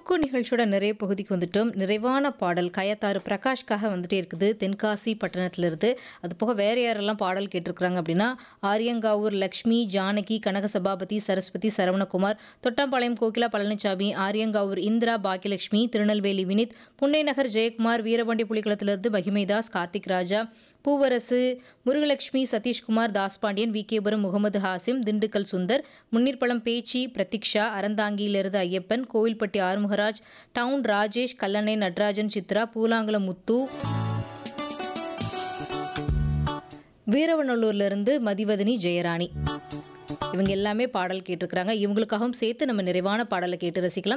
குக்கு நிகழ்ச்சியோட நிறைய பகுதிக்கு வந்துட்டோம் நிறைவான பாடல் கயத்தாறு பிரகாஷ்காக வந்துட்டே இருக்குது தென்காசி பட்டணத்திலிருந்து அது போக வேற யாரெல்லாம் பாடல் கேட்டிருக்கிறாங்க அப்படின்னா ஆரியங்காவூர் லக்ஷ்மி ஜானகி கனக சபாபதி சரஸ்வதி சரவணகுமார் தொட்டாம்பாளையம் கோகிலா பழனிசாமி ஆரியங்காவூர் இந்திரா பாக்கியலட்சுமி திருநெல்வேலி வினித் புன்னைநகர் ஜெயக்குமார் வீரபாண்டி புலிக்குளத்திலிருந்து மகிமைதாஸ் கார்த்திக் ராஜா பூவரசு முருகலட்சுமி சதீஷ்குமார் தாஸ்பாண்டியன் வி கேபுரம் முகமது ஹாசிம் திண்டுக்கல் சுந்தர் முன்னீர்பழம் பேச்சி பிரதீக்ஷா அறந்தாங்கியிலிருந்து ஐயப்பன் கோவில்பட்டி ஆறுமுகராஜ் டவுன் ராஜேஷ் கல்லணை நடராஜன் சித்ரா பூலாங்குளம் முத்து வீரவநல்லூர்லேருந்து மதிவதனி ஜெயராணி இவங்க எல்லாமே பாடல் கேட்டிருக்கிறாங்க இவங்களுக்காகவும் சேர்த்து நம்ம நிறைவான பாடலை கேட்டு ரசிக்கலாம்